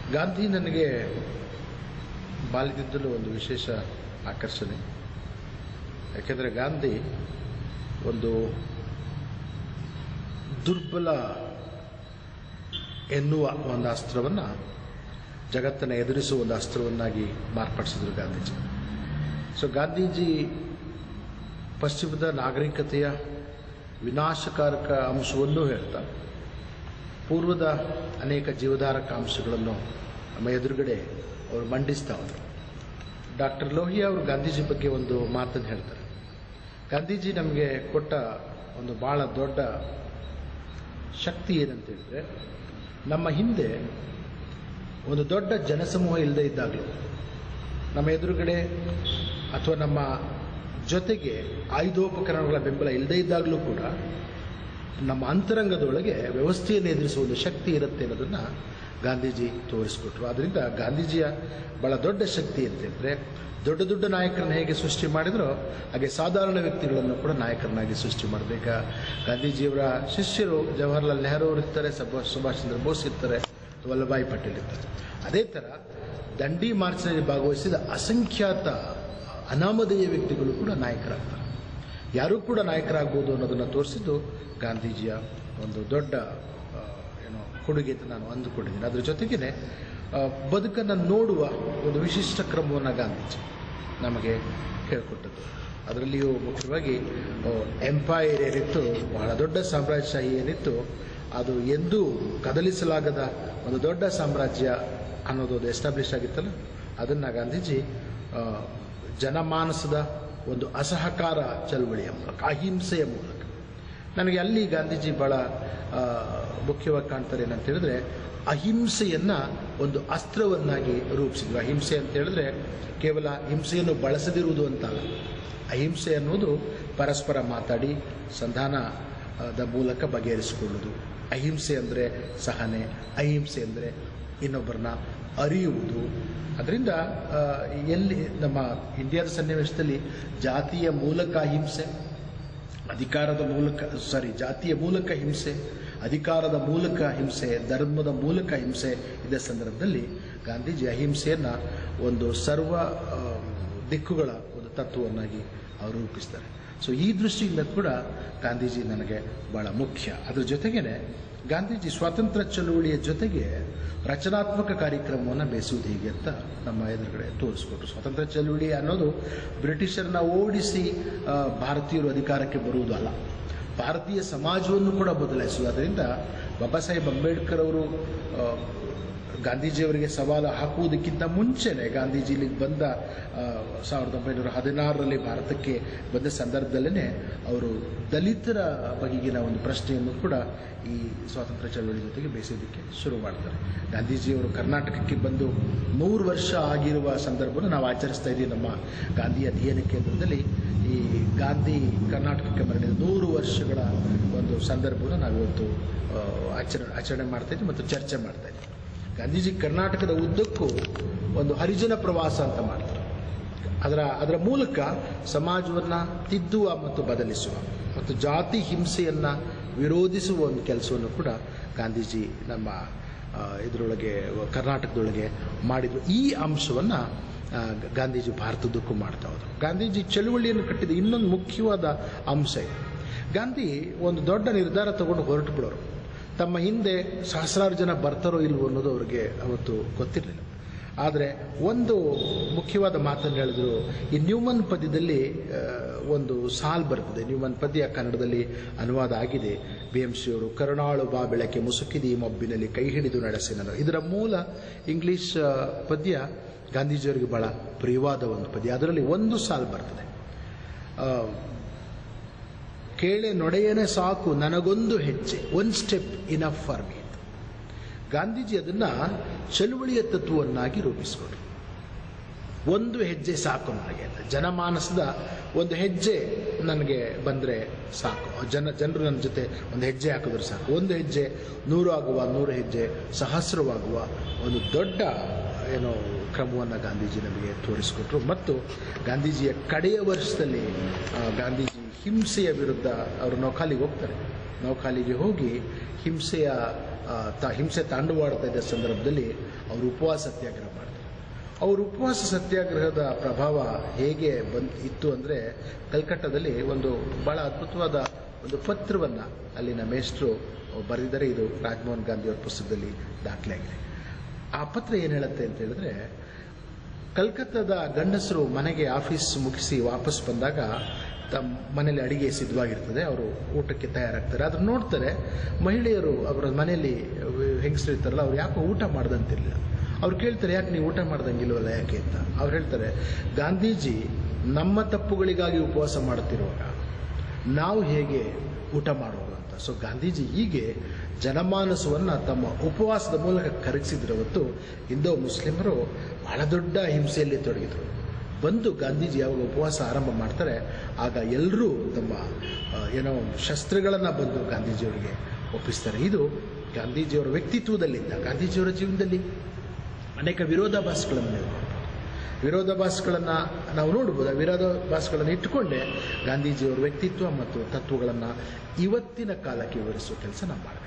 ಗಾಂಧಿ ನನಗೆ ಬಾಲ್ಯದಿಂದಲೂ ಒಂದು ವಿಶೇಷ ಆಕರ್ಷಣೆ ಯಾಕೆಂದರೆ ಗಾಂಧಿ ಒಂದು ದುರ್ಬಲ ಎನ್ನುವ ಒಂದು ಅಸ್ತ್ರವನ್ನು ಜಗತ್ತನ್ನು ಎದುರಿಸುವ ಒಂದು ಅಸ್ತ್ರವನ್ನಾಗಿ ಮಾರ್ಪಡಿಸಿದರು ಗಾಂಧೀಜಿ ಸೊ ಗಾಂಧೀಜಿ ಪಶ್ಚಿಮದ ನಾಗರಿಕತೆಯ ವಿನಾಶಕಾರಕ ಅಂಶವನ್ನು ಹೇಳ್ತಾ ಪೂರ್ವದ ಅನೇಕ ಜೀವಧಾರಕ ಅಂಶಗಳನ್ನು ನಮ್ಮ ಎದುರುಗಡೆ ಅವರು ಮಂಡಿಸ್ತಾ ಹೋದರು ಡಾಕ್ಟರ್ ಲೋಹಿಯಾ ಅವರು ಗಾಂಧೀಜಿ ಬಗ್ಗೆ ಒಂದು ಮಾತನ್ನು ಹೇಳ್ತಾರೆ ಗಾಂಧೀಜಿ ನಮಗೆ ಕೊಟ್ಟ ಒಂದು ಭಾಳ ದೊಡ್ಡ ಶಕ್ತಿ ಏನಂತ ಹೇಳಿದ್ರೆ ನಮ್ಮ ಹಿಂದೆ ಒಂದು ದೊಡ್ಡ ಜನಸಮೂಹ ಇಲ್ಲದೆ ಇದ್ದಾಗಲೂ ನಮ್ಮ ಎದುರುಗಡೆ ಅಥವಾ ನಮ್ಮ ಜೊತೆಗೆ ಆಯುಧೋಪಕರಣಗಳ ಬೆಂಬಲ ಇಲ್ಲದೇ ಇದ್ದಾಗಲೂ ಕೂಡ ನಮ್ಮ ಅಂತರಂಗದೊಳಗೆ ವ್ಯವಸ್ಥೆಯನ್ನು ಎದುರಿಸುವ ಒಂದು ಶಕ್ತಿ ಇರುತ್ತೆ ಅನ್ನೋದನ್ನು ಗಾಂಧೀಜಿ ತೋರಿಸ್ಕೊಟ್ರು ಆದ್ದರಿಂದ ಗಾಂಧೀಜಿಯ ಬಹಳ ದೊಡ್ಡ ಶಕ್ತಿ ಅಂತ ಹೇಳಿದ್ರೆ ದೊಡ್ಡ ದೊಡ್ಡ ನಾಯಕರನ್ನ ಹೇಗೆ ಸೃಷ್ಟಿ ಮಾಡಿದ್ರೋ ಹಾಗೆ ಸಾಧಾರಣ ವ್ಯಕ್ತಿಗಳನ್ನು ಕೂಡ ನಾಯಕರನ್ನಾಗಿ ಸೃಷ್ಟಿ ಮಾಡಬೇಕ ಗಾಂಧೀಜಿಯವರ ಶಿಷ್ಯರು ಜವಾಹರ್ಲಾಲ್ ನೆಹರು ಅವರು ಇರ್ತಾರೆ ಸುಭಾಷ್ ಸುಭಾಷ್ ಚಂದ್ರ ಬೋಸ್ ಇರ್ತಾರೆ ವಲ್ಲಭಾಯಿ ಪಟೇಲ್ ಇರ್ತಾರೆ ಅದೇ ಥರ ದಂಡಿ ಮಾರ್ಚ್ನಲ್ಲಿ ಭಾಗವಹಿಸಿದ ಅಸಂಖ್ಯಾತ ಅನಾಮಧೇಯ ವ್ಯಕ್ತಿಗಳು ಕೂಡ ನಾಯಕರಾಗ್ತಾರೆ ಯಾರೂ ಕೂಡ ನಾಯಕರಾಗ್ಬೋದು ಅನ್ನೋದನ್ನು ತೋರಿಸಿದ್ದು ಗಾಂಧೀಜಿಯ ಒಂದು ದೊಡ್ಡ ಆ, ಏನೋ ಕೊಡುಗೆ ಅಂತ ನಾನು ಅಂದುಕೊಂಡಿದ್ದೀನಿ ಅದ್ರ ಜೊತೆಗೇ ಬದುಕನ್ನು ನೋಡುವ ಒಂದು ವಿಶಿಷ್ಟ ಕ್ರಮವನ್ನು ಗಾಂಧೀಜಿ ನಮಗೆ ಹೇಳಿಕೊಟ್ಟದ್ದು ಅದರಲ್ಲಿಯೂ ಮುಖ್ಯವಾಗಿ ಎಂಪೈರ್ ಏನಿತ್ತು ಬಹಳ ದೊಡ್ಡ ಸಾಮ್ರಾಜ್ಯಶಾಹಿ ಏನಿತ್ತು ಅದು ಎಂದೂ ಕದಲಿಸಲಾಗದ ಒಂದು ದೊಡ್ಡ ಸಾಮ್ರಾಜ್ಯ ಅನ್ನೋದು ಅದು ಎಸ್ಟಾಬ್ಲಿಷ್ ಆಗಿತ್ತಲ್ಲ ಅದನ್ನು ಗಾಂಧೀಜಿ ಆ, ಜನಮಾನಸದ ಒಂದು ಅಸಹಕಾರ ಚಳುವಳಿಯ ಮೂಲಕ ಅಹಿಂಸೆಯ ಮೂಲಕ ನನಗೆ ಅಲ್ಲಿ ಗಾಂಧೀಜಿ ಭಾಳ ಆ, ಮುಖ್ಯವಾಗಿ ಕಾಣ್ತಾರೆ ಏನಂತ ಹೇಳಿದ್ರೆ ಅಹಿಂಸೆಯನ್ನು ಒಂದು ಅಸ್ತ್ರವನ್ನಾಗಿ ರೂಪಿಸಿದ್ರು ಅಹಿಂಸೆ ಅಂತ ಹೇಳಿದ್ರೆ ಕೇವಲ ಹಿಂಸೆಯನ್ನು ಬಳಸದಿರುವುದು ಅಂತಲ್ಲ ಅಹಿಂಸೆ ಅನ್ನೋದು ಪರಸ್ಪರ ಮಾತಾಡಿ ಸಂಧಾನದ ಮೂಲಕ ಬಗೆಹರಿಸಿಕೊಳ್ಳುವುದು ಅಹಿಂಸೆ ಅಂದರೆ ಸಹನೆ ಅಹಿಂಸೆ ಅಂದರೆ ಇನ್ನೊಬ್ಬರನ್ನ ಅರಿಯುವುದು ಅದರಿಂದ ಆ, ಎಲ್ಲಿ ನಮ್ಮ ಇಂಡಿಯಾದ ಸನ್ನಿವೇಶದಲ್ಲಿ ಜಾತಿಯ ಮೂಲಕ ಅಹಿಂಸೆ ಅಧಿಕಾರದ ಮೂಲಕ ಸಾರಿ ಜಾತಿಯ ಮೂಲಕ ಹಿಂಸೆ ಅಧಿಕಾರದ ಮೂಲಕ ಹಿಂಸೆ ಧರ್ಮದ ಮೂಲಕ ಹಿಂಸೆ ಇದೇ ಸಂದರ್ಭದಲ್ಲಿ ಗಾಂಧೀಜಿ ಅಹಿಂಸೆಯನ್ನು ಒಂದು ಸರ್ವ ಆ, ದಿಕ್ಕುಗಳ ಒಂದು ತತ್ವವನ್ನಾಗಿ ಅವರು ರೂಪಿಸ್ತಾರೆ ಸೊ ಈ ದೃಷ್ಟಿಯಿಂದ ಕೂಡ ಗಾಂಧೀಜಿ ನನಗೆ ಬಹಳ ಮುಖ್ಯ ಅದ್ರ ಜೊತೆಗೇನೆ ಗಾಂಧೀಜಿ ಸ್ವಾತಂತ್ರ್ಯ ಚಳುವಳಿಯ ಜೊತೆಗೆ ರಚನಾತ್ಮಕ ಕಾರ್ಯಕ್ರಮವನ್ನು ಬೇಯಿಸುವುದು ಹೇಗೆ ಅಂತ ನಮ್ಮ ಎದುರುಗಡೆ ತೋರಿಸ್ಕೊಟ್ರು ಸ್ವಾತಂತ್ರ್ಯ ಚಳುವಳಿ ಅನ್ನೋದು ಬ್ರಿಟಿಷರನ್ನ ಓಡಿಸಿ ಆ, ಭಾರತೀಯರು ಅಧಿಕಾರಕ್ಕೆ ಬರುವುದು ಅಲ್ಲ ಭಾರತೀಯ ಸಮಾಜವನ್ನು ಕೂಡ ಬದಲಾಯಿಸುವುದು ಅದರಿಂದ ಬಾಬಾ ಸಾಹೇಬ್ ಅಂಬೇಡ್ಕರ್ ಅವರು ಆ, ಗಾಂಧೀಜಿಯವರಿಗೆ ಸವಾಲು ಹಾಕುವುದಕ್ಕಿಂತ ಮುಂಚೆನೆ ಗಾಂಧೀಜಿ ಇಲ್ಲಿಗೆ ಬಂದ ಆ, ಸಾವಿರದ ಒಂಬೈನೂರ ಹದಿನಾರರಲ್ಲಿ ಭಾರತಕ್ಕೆ ಬಂದ ಸಂದರ್ಭದಲ್ಲೇ ಅವರು ದಲಿತರ ಬಗೆಗಿನ ಒಂದು ಪ್ರಶ್ನೆಯನ್ನು ಕೂಡ ಈ ಸ್ವಾತಂತ್ರ್ಯ ಚಳವಳಿ ಜೊತೆಗೆ ಬೇಯಿಸೋದಕ್ಕೆ ಶುರು ಮಾಡ್ತಾರೆ ಗಾಂಧೀಜಿಯವರು ಕರ್ನಾಟಕಕ್ಕೆ ಬಂದು ನೂರು ವರ್ಷ ಆಗಿರುವ ಸಂದರ್ಭವನ್ನು ನಾವು ಆಚರಿಸ್ತಾ ಇದ್ದೀವಿ ನಮ್ಮ ಗಾಂಧಿ ಅಧ್ಯಯನ ಕೇಂದ್ರದಲ್ಲಿ ಈ ಗಾಂಧಿ ಕರ್ನಾಟಕಕ್ಕೆ ಮರಳಿದ ನೂರು ವರ್ಷಗಳ ಒಂದು ಸಂದರ್ಭವನ್ನು ನಾವಿವತ್ತು ಆ, ಆಚರಣೆ ಆಚರಣೆ ಮಾಡ್ತಾ ಇದ್ದೀವಿ ಮತ್ತು ಚರ್ಚೆ ಮಾಡ್ತಾ ಇದ್ದೀವಿ ಗಾಂಧೀಜಿ ಕರ್ನಾಟಕದ ಉದ್ದಕ್ಕೂ ಒಂದು ಹರಿಜನ ಪ್ರವಾಸ ಅಂತ ಮಾಡ್ತಾರೆ ಅದರ ಅದರ ಮೂಲಕ ಸಮಾಜವನ್ನು ತಿದ್ದುವ ಮತ್ತು ಬದಲಿಸುವ ಮತ್ತು ಜಾತಿ ಹಿಂಸೆಯನ್ನು ವಿರೋಧಿಸುವ ಒಂದು ಕೆಲಸವನ್ನು ಕೂಡ ಗಾಂಧೀಜಿ ನಮ್ಮ ಆ, ಇದರೊಳಗೆ ಕರ್ನಾಟಕದೊಳಗೆ ಮಾಡಿದ್ರು ಈ ಅಂಶವನ್ನು ಗಾಂಧೀಜಿ ಭಾರತದಕ್ಕೂ ಮಾಡ್ತಾ ಹೋದರು ಗಾಂಧೀಜಿ ಚಳುವಳಿಯನ್ನು ಕಟ್ಟಿದ ಇನ್ನೊಂದು ಮುಖ್ಯವಾದ ಅಂಶ ಇದೆ ಗಾಂಧಿ ಒಂದು ದೊಡ್ಡ ನಿರ್ಧಾರ ತಗೊಂಡು ಹೊರಟು ಬಿಡೋರು ತಮ್ಮ ಹಿಂದೆ ಸಹಸ್ರಾರು ಜನ ಬರ್ತಾರೋ ಇಲ್ವೋ ಅನ್ನೋದು ಅವರಿಗೆ ಅವತ್ತು ಗೊತ್ತಿರಲಿಲ್ಲ ಆದರೆ ಒಂದು ಮುಖ್ಯವಾದ ಮಾತನ್ನು ಹೇಳಿದ್ರು ಈ ನ್ಯೂಮನ್ ಪದ್ಯದಲ್ಲಿ ಆ, ಒಂದು ಸಾಲ್ ಬರ್ತದೆ ನ್ಯೂಮನ್ ಪದ್ಯ ಕನ್ನಡದಲ್ಲಿ ಅನುವಾದ ಆಗಿದೆ ಬಿ ಎಂ ಸಿ ಅವರು ಕರುಣಾಳು ಬಾ ಬೆಳಕೆ ಮುಸುಕಿದಿ ಮಬ್ಬಿನಲ್ಲಿ ಕೈ ಹಿಡಿದು ನಡೆಸಿನನು ಇದರ ಮೂಲ ಇಂಗ್ಲಿಷ್ ಆ, ಪದ್ಯ ಗಾಂಧೀಜಿಯವರಿಗೆ ಬಹಳ ಪ್ರಿಯವಾದ ಒಂದು ಪದ್ಯ ಅದರಲ್ಲಿ ಒಂದು ಸಾಲ್ ಬರ್ತದೆ ಆ, ಕೇಳೆ ನೊಡೆಯನೇ ಸಾಕು ನನಗೊಂದು ಹೆಜ್ಜೆ one step enough for me Gandhiji ಅದನ್ನ ಚಳುವಳಿಯ ತತ್ವವನ್ನಾಗಿ ರೂಪಿಸಿಕೊಂಡ್ರು ಒಂದು ಹೆಜ್ಜೆ ಸಾಕು ನನಗೆ ಅಂತ ಜನಮಾನಸದ ಒಂದು ಹೆಜ್ಜೆ ನನಗೆ ಬಂದರೆ ಸಾಕು ಜನ ಜನರು ನನ್ನ ಜೊತೆ ಒಂದು ಹೆಜ್ಜೆ ಹಾಕಿದ್ರೆ ಸಾಕು ಒಂದು ಹೆಜ್ಜೆ ನೂರು ಆಗುವ ನೂರು ಹೆಜ್ಜೆ ಸಹಸ್ರವಾಗುವ ಒಂದು ದೊಡ್ಡ ಏನೋ ಕ್ರಮವನ್ನು ಗಾಂಧೀಜಿ ನಮಗೆ ತೋರಿಸಿಕೊಟ್ರು ಮತ್ತು ಗಾಂಧೀಜಿಯ ಕಡೆಯ ವರ್ಷದಲ್ಲಿ ಆ, ಗಾಂಧೀಜಿ ಹಿಂಸೆಯ ವಿರುದ್ಧ ಅವರು ನೌಖಾಲಿಗೆ ಹೋಗ್ತಾರೆ ನೌಖಾಲಿಗೆ ಹೋಗಿ ಹಿಂಸೆಯ ಆ, ತ ಹಿಂಸೆ ತಾಂಡವಾಡ್ತಾ ಇದ್ದ ಸಂದರ್ಭದಲ್ಲಿ ಅವರು ಉಪವಾಸ ಸತ್ಯಾಗ್ರಹ ಮಾಡ್ತಾರೆ ಅವರು ಉಪವಾಸ ಸತ್ಯಾಗ್ರಹದ ಪ್ರಭಾವ ಹೇಗೆ ಬಂದ್ ಇತ್ತು ಅಂದರೆ ಕಲ್ಕಟ್ಟದಲ್ಲಿ ಒಂದು ಬಹಳ ಅದ್ಭುತವಾದ ಒಂದು ಪತ್ರವನ್ನು ಅಲ್ಲಿನ ಮೇಷ್ಟ್ರು ಬರೆದಿದ್ದಾರೆ ಇದು ರಾಜಮೋಹನ್ ಗಾಂಧಿಯವರ ಪುಸ್ತಕದಲ್ಲಿ ದಾಖಲೆಯಾಗಿದೆ ಆ ಪತ್ರ ಏನು ಹೇಳುತ್ತೆ ಅಂತ ಹೇಳಿದ್ರೆ ಕಲ್ಕತ್ತಾದ ಗಂಡಸರು ಮನೆಗೆ ಆಫೀಸ್ ಮುಗಿಸಿ ವಾಪಸ್ ಬಂದಾಗ ತಮ್ಮ ಮನೇಲಿ ಅಡಿಗೆ ಸಿದ್ಧವಾಗಿರ್ತದೆ ಅವರು ಊಟಕ್ಕೆ ತಯಾರಾಗ್ತಾರೆ ಅದನ್ನ ನೋಡ್ತಾರೆ ಮಹಿಳೆಯರು ಅವರ ಮನೆಯಲ್ಲಿ ಹೆಂಗಸರು ಇರ್ತಾರಲ್ಲ ಅವ್ರು ಯಾಕೋ ಊಟ ಮಾಡ್ದಂತಿರಲಿಲ್ಲ ಅವ್ರು ಕೇಳ್ತಾರೆ ಯಾಕೆ ನೀವು ಊಟ ಮಾಡ್ದಂಗಿಲ್ವಲ್ಲ ಯಾಕೆ ಅಂತ ಅವ್ರು ಹೇಳ್ತಾರೆ ಗಾಂಧೀಜಿ ನಮ್ಮ ತಪ್ಪುಗಳಿಗಾಗಿ ಉಪವಾಸ ಮಾಡುತ್ತಿರುವಾಗ ನಾವು ಹೇಗೆ ಊಟ ಮಾಡೋದು ಅಂತ ಸೊ ಗಾಂಧೀಜಿ ಹೀಗೆ ಜನಮಾನಸವನ್ನು ತಮ್ಮ ಉಪವಾಸದ ಮೂಲಕ ಕರಗಿಸಿದ್ರು ಹೊತ್ತು ಇಂದೋ ಮುಸ್ಲಿಮರು ಬಹಳ ದೊಡ್ಡ ಹಿಂಸೆಯಲ್ಲಿ ತೊಡಗಿದ್ರು ಬಂದು ಗಾಂಧೀಜಿ ಯಾವಾಗ ಉಪವಾಸ ಆರಂಭ ಮಾಡ್ತಾರೆ ಆಗ ಎಲ್ಲರೂ ತಮ್ಮ ಆ, ಏನೋ ಒಂದು ಶಸ್ತ್ರಗಳನ್ನು ಬಂದು ಗಾಂಧೀಜಿಯವರಿಗೆ ಒಪ್ಪಿಸ್ತಾರೆ ಇದು ಗಾಂಧೀಜಿಯವರ ವ್ಯಕ್ತಿತ್ವದಲ್ಲಿದ್ದ ಗಾಂಧೀಜಿಯವರ ಜೀವನದಲ್ಲಿ ಅನೇಕ ವಿರೋಧಾಭಾಸಗಳನ್ನು ನೀವು ನೋಡ್ಬೋದು ವಿರೋಧಾಭಾಸಗಳನ್ನು ನಾವು ನೋಡ್ಬೋದು ಆ ವಿರೋಧಾಭಾಸಗಳನ್ನು ಇಟ್ಟುಕೊಂಡೇ ಗಾಂಧೀಜಿಯವರ ವ್ಯಕ್ತಿತ್ವ ಮತ್ತು ತತ್ವಗಳನ್ನು ಇವತ್ತಿನ ಕಾಲಕ್ಕೆ ವಿವರಿಸುವ ಕೆಲಸ ನಾವು ಮಾಡಬೇಕು